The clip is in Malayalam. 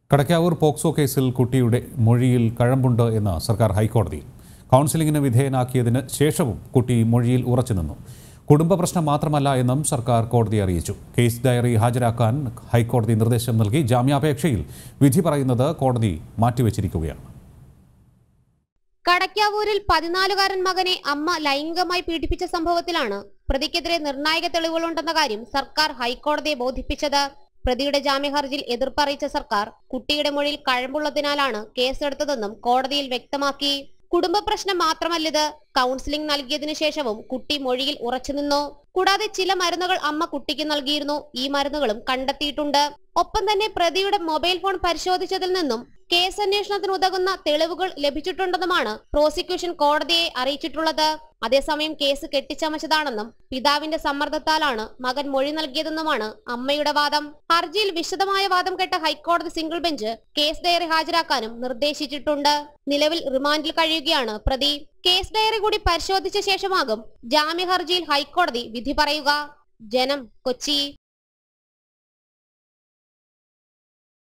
കടക്കാവൂർ പോക്സോ കേസിൽ കുട്ടിയുടെ മൊഴിയിൽ കഴമ്പുണ്ട് എന്ന് സർക്കാർ ഹൈക്കോടതിയിൽ കൗൺസിലിംഗിന് വിധേയനാക്കിയതിന് ശേഷവും കുട്ടി മൊഴിയിൽ ഉറച്ചുനിന്നു കുടുംബ പ്രശ്നം മാത്രമല്ല എന്നും സർക്കാർ കോടതിയെ അറിയിച്ചു കേസ് ഡയറി ഹാജരാക്കാൻ ഹൈക്കോടതി നിർദ്ദേശം നൽകി ജാമ്യാപേക്ഷയിൽ വിധി പറയുന്നത് കോടതി മാറ്റിവെച്ചിരിക്കുകയാണ് കടക്കാവൂരിൽ പതിനാലുകാരൻ മകനെ അമ്മ ലൈംഗികമായി പീഡിപ്പിച്ച സംഭവത്തിലാണ് പ്രതിക്കെതിരെ നിർണായക തെളിവുകളുണ്ടെന്ന കാര്യം സർക്കാർ ഹൈക്കോടതിയെ ബോധിപ്പിച്ചത് പ്രതിയുടെ ജാമ്യഹർജിയിൽ എതിർപ്പറിയിച്ച സർക്കാർ കുട്ടിയുടെ മൊഴിയിൽ കഴമ്പുള്ളതിനാലാണ് കേസെടുത്തതെന്നും കോടതിയിൽ വ്യക്തമാക്കി കുടുംബ പ്രശ്നം മാത്രമല്ലിത് കൗൺസിലിംഗ് നൽകിയതിനു ശേഷവും കുട്ടി മൊഴിയിൽ ഉറച്ചുനിന്നു കൂടാതെ ചില മരുന്നുകൾ അമ്മ കുട്ടിക്ക് നൽകിയിരുന്നു ഈ മരുന്നുകളും കണ്ടെത്തിയിട്ടുണ്ട് ഒപ്പം തന്നെ പ്രതിയുടെ മൊബൈൽ ഫോൺ പരിശോധിച്ചതിൽ നിന്നും കേസ് അന്വേഷണത്തിന് ഉതകുന്ന തെളിവുകൾ ലഭിച്ചിട്ടുണ്ടെന്നുമാണ് പ്രോസിക്യൂഷൻ കോടതിയെ അറിയിച്ചിട്ടുള്ളത് അതേസമയം കേസ് കെട്ടിച്ചമച്ചതാണെന്നും പിതാവിന്റെ സമ്മർദ്ദത്താലാണ് മകൻ മൊഴി നൽകിയതെന്നുമാണ് അമ്മയുടെ വാദം ഹർജിയിൽ വിശദമായ വാദം കേട്ട ഹൈക്കോടതി സിംഗിൾ ബെഞ്ച് കേസ് ഡയറി ഹാജരാക്കാനും നിർദ്ദേശിച്ചിട്ടുണ്ട് നിലവിൽ റിമാൻഡിൽ കഴിയുകയാണ് പ്രതി കേസ് ഡയറി കൂടി പരിശോധിച്ച ശേഷമാകും ജാമ്യ ഹർജിയിൽ ഹൈക്കോടതി വിധി പറയുക ജനം കൊച്ചി